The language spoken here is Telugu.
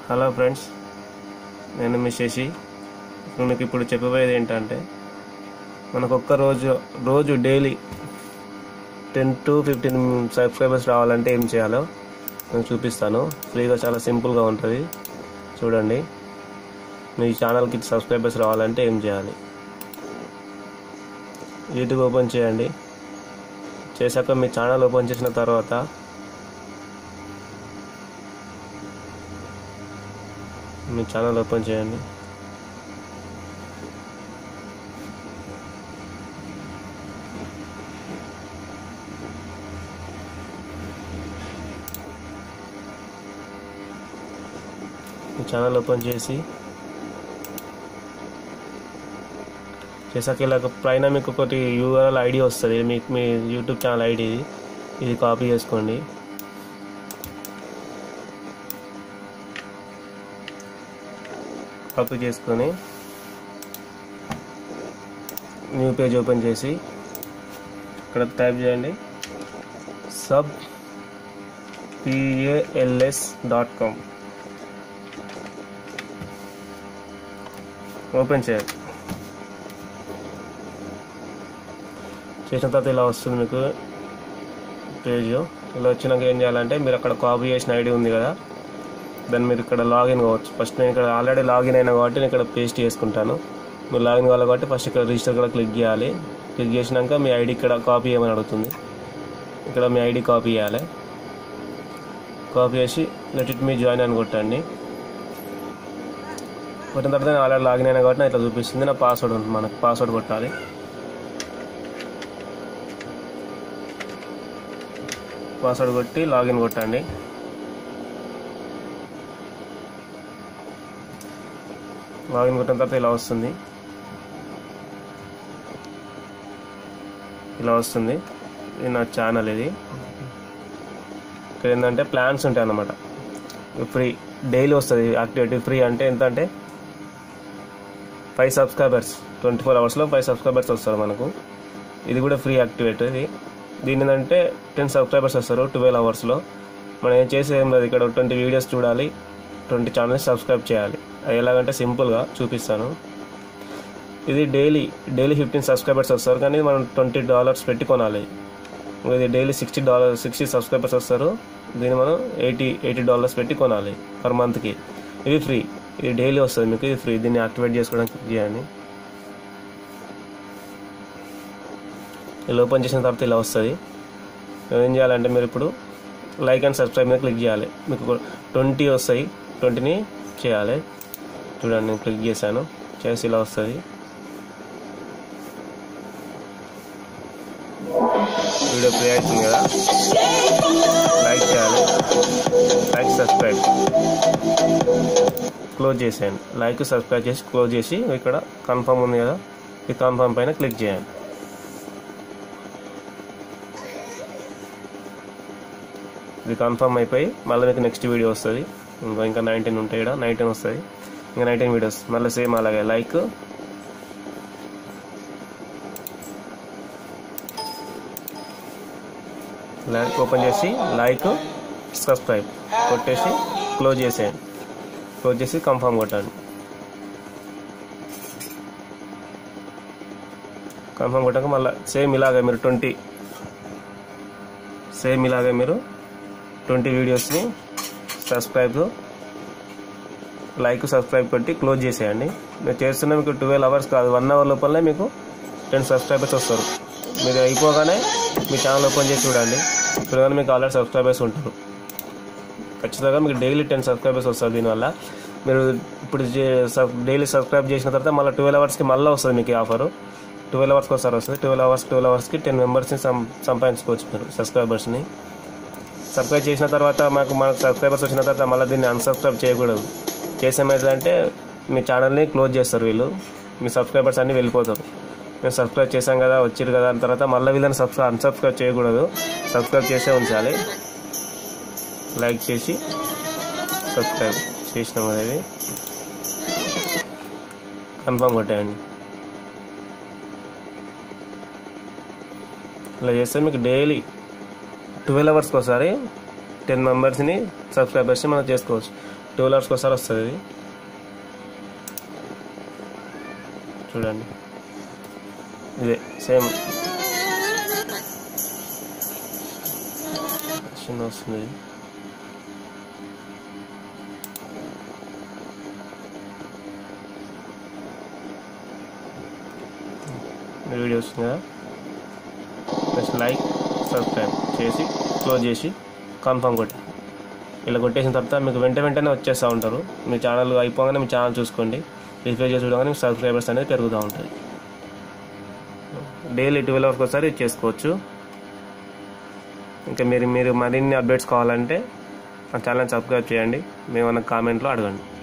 హలో ఫ్రెండ్స్ నేను మీ శశి నేను మీకు ఇప్పుడు చెప్పబోయేది ఏంటంటే మనకు ఒక్క రోజు రోజు daily ten to fifteen subscribers రావాలంటే ఏం చేయాలో నేను చూపిస్తాను ఫ్రీగా చాలా సింపుల్గా ఉంటుంది చూడండి మీ ఛానల్కి సబ్స్క్రైబర్స్ రావాలంటే ఏం చేయాలి యూట్యూబ్ ఓపెన్ చేయండి చేశాక మీ ఛానల్ ఓపెన్ చేసిన తర్వాత మీ ఛానల్ ఓపెన్ చేయండి మీ ఛానల్ ఓపెన్ చేసి చేసాక ఇలా పైన మీకు ఒకటి యూఆర్ఎల్ ఐడి వస్తుంది మీకు మీ యూట్యూబ్ ఛానల్ ఐడి ఇది ఇది కాపీ చేసుకోండి కాపీ చేసుకొని న్యూ పేజ్ ఓపెన్ చేసి ఇక్కడ టైప్ చేయండి sub PALS dot com open చేయాలి చేసిన తర్వాత ఇలా వస్తుంది మీకు పేజ్ ఇలా వచ్చినాక ఏం చేయాలంటే మీరు అక్కడ కాపీ చేసిన ఐడి ఉంది కదా దాన్ని మీరు ఇక్కడ లాగిన్ కావచ్చు ఫస్ట్ నేను ఇక్కడ ఆల్రెడీ లాగిన్ అయినా కాబట్టి నేను ఇక్కడ పేస్ట్ చేసుకుంటాను మీరు లాగిన్ కావాలి కాబట్టి ఫస్ట్ ఇక్కడ రిజిస్టర్ కూడా క్లిక్ చేయాలి క్లిక్ చేసినాక మీ ఐడి ఇక్కడ కాపీ చేయమని అడుగుతుంది ఇక్కడ మీ ఐడి కాపీ చేయాలి కాపీ చేసి లెట్ ఇట్ మీ జాయిన్ అని కొట్టండి కొట్టిన తర్వాత నేను ఆల్రెడీ లాగిన్ అయినా కాబట్టి నాకు ఇట్లా చూపిస్తుంది నా పాస్వర్డ్ ఉంటుంది మనకు పాస్వర్డ్ కొట్టాలి పాస్వర్డ్ కొట్టి లాగిన్ కొట్టండి లాగిన్ కొట్టిన తర్వాత ఇలా వస్తుంది ఇలా వస్తుంది ఇది నా ఛానల్ ఇది ఇక్కడ ఏంటంటే ప్లాన్స్ ఉంటాయి అన్నమాట ఫ్రీ డైలీ వస్తుంది యాక్టివిటీ ఫ్రీ అంటే ఎంత అంటే ఫైవ్ సబ్స్క్రైబర్స్ ట్వంటీ ఫోర్ అవర్స్లో ఫైవ్ సబ్స్క్రైబర్స్ వస్తారు మనకు ఇది కూడా ఫ్రీ యాక్టివేట్ ఇది దీని ఏంటంటే టెన్ సబ్స్క్రైబర్స్ వస్తారు ట్వెల్వ్ అవర్స్లో మనం ఏం చేసే ఏం లేదు ఇక్కడ ట్వంటీ వీడియోస్ చూడాలి ట్వంటీ ఛానల్స్ సబ్స్క్రైబ్ చేయాలి అది ఎలాగంటే సింపుల్గా చూపిస్తాను ఇది డైలీ డైలీ ఫిఫ్టీన్ సబ్స్క్రైబర్స్ వస్తారు కానీ మనం ట్వంటీ డాలర్స్ పెట్టి కొనాలి ఇది daily sixty dollar sixty subscribers వస్తారు దీన్ని మనం ఎయిటీ ఎయిటీ డాలర్స్ పెట్టి కొనాలి పర్ మంత్కి ఇది ఫ్రీ ఇది డైలీ వస్తుంది మీకు ఇది ఫ్రీ దీన్ని యాక్టివేట్ చేసుకోవడానికి క్లిక్ చేయండి ఇలా ఓపెన్ చేసిన తర్వాత ఇలా వస్తుంది ఏం చేయాలంటే మీరు ఇప్పుడు లైక్ అండ్ సబ్స్క్రైబ్ మీద క్లిక్ చేయాలి మీకు ట్వంటీ వస్తాయి ట్వంటీని చేయాలి చూడండి నేను క్లిక్ చేశాను చేసి ఇలా వస్తుంది వీడియో ప్లే అవుతుంది కదా లైక్ చేయాలి లైక్ సబ్స్క్రైబ్ క్లోజ్ చేసేయండి లైక్ సబ్స్క్రైబ్ చేసి క్లోజ్ చేసి ఇక్కడ కన్ఫర్మ్ ఉంది కదా ఈ కన్ఫర్మ్ పైన క్లిక్ చేయండి ఇది కన్ఫర్మ్ అయిపోయి మళ్ళీ మీకు నెక్స్ట్ వీడియో వస్తుంది ఇంకా ఇంకా నైన్టీన్ ఉంటాయి ఇక్కడ నైన్టీన్ వస్తుంది ఇంకా నైన్టీన్ వీడియోస్ మళ్ళీ సేమ్ అలాగే లైక్ లైక్ ఓపెన్ చేసి లైక్ సబ్స్క్రైబ్ కొట్టేసి క్లోజ్ చేసేయండి క్లోజ్ చేసి కన్ఫర్మ్ కొట్టండి కన్ఫర్మ్ కొట్టాక మళ్ళీ సేమ్ ఇలాగే మీరు ట్వంటీ సేమ్ ఇలాగే మీరు ట్వంటీ వీడియోస్ని సబ్స్క్రైబ్ లైక్ సబ్స్క్రైబ్ కొట్టి క్లోజ్ చేసేయండి మీరు చేస్తున్న మీకు ట్వెల్వ్ అవర్స్ కాదు వన్ అవర్ లోపలనే మీకు టెన్ సబ్స్క్రైబర్స్ వస్తారు మీరు అయిపోగానే మీ ఛానల్ ఓపెన్ చేసి చూడండి చూడగానే మీకు ఆల్రెడీ సబ్స్క్రైబర్స్ ఉంటారు ఖచ్చితంగా మీకు డైలీ టెన్ సబ్స్క్రైబర్స్ వస్తారు దీనివల్ల మీరు ఇప్పుడు డైలీ సబ్స్క్రైబ్ చేసిన తర్వాత మళ్ళీ ట్వెల్వ్ అవర్స్కి మళ్ళీ వస్తుంది మీకు ఆఫర్ ట్వెల్వ్ అవర్స్కి ఒకసారి వస్తుంది ట్వెల్వ్ అవర్స్ ట్వెల్వ్ అవర్స్కి టెన్ మెంబర్స్ని సం సంపాదించుకోవచ్చు మీరు సబ్స్క్రైబర్స్ని సబ్స్క్రైబ్ చేసిన తర్వాత మాకు మనకు సబ్స్క్రైబర్స్ వచ్చిన తర్వాత మళ్ళీ దీన్ని అన్సబ్స్క్రైబ్ చేయకూడదు చేసేమైందంటే మీ ఛానల్ని క్లోజ్ చేస్తారు వీళ్ళు మీ సబ్స్క్రైబర్స్ అన్నీ వెళ్ళిపోతారు మేము సబ్స్క్రైబ్ చేసాం కదా వచ్చిరు కదా అని తర్వాత మళ్ళీ వీళ్ళని సబ్స్క్రైబ్ అన్సబ్స్క్రైబ్ చేయకూడదు సబ్స్క్రైబ్ చేసే ఉంచాలి లైక్ చేసి సబ్స్క్రైబ్ చేసినాం కదా ఇది కన్ఫర్మ్ కొట్టేయండి ఇలా చేస్తే మీకు డైలీ ట్వెల్వ్ అవర్స్కి ఒకసారి టెన్ మెంబర్స్ని సబ్స్క్రైబర్స్ని మనం చేసుకోవచ్చు ట్వెల్వ్ అవర్స్కి ఒకసారి వస్తుంది ఇది చూడండి ఇదే సేమ్ చిన్న వస్తుంది ఇది. ఈ వీడియో వస్తుంది కదా ప్లస్ లైక్ సబ్స్క్రైబ్ చేసి క్లోజ్ చేసి కన్ఫర్మ్ కొట్టి ఇలా కొట్టేసిన తర్వాత మీకు వెంట వెంటనే వచ్చేస్తూ ఉంటారు మీ ఛానల్ అయిపోగానే మీ ఛానల్ చూసుకోండి రిఫ్రెష్ చేసి చూడగానే మీ సబ్స్క్రైబర్స్ అనేది పెరుగుతూ ఉంటుంది డైలీ ట్వెల్వ్ అవర్స్కి ఒకసారి ఇది చేసుకోవచ్చు ఇంకా మీరు మీరు మరిన్ని అప్డేట్స్ కావాలంటే మా ఛానల్ సబ్స్క్రైబ్ చేయండి మేము కామెంట్లో అడగండి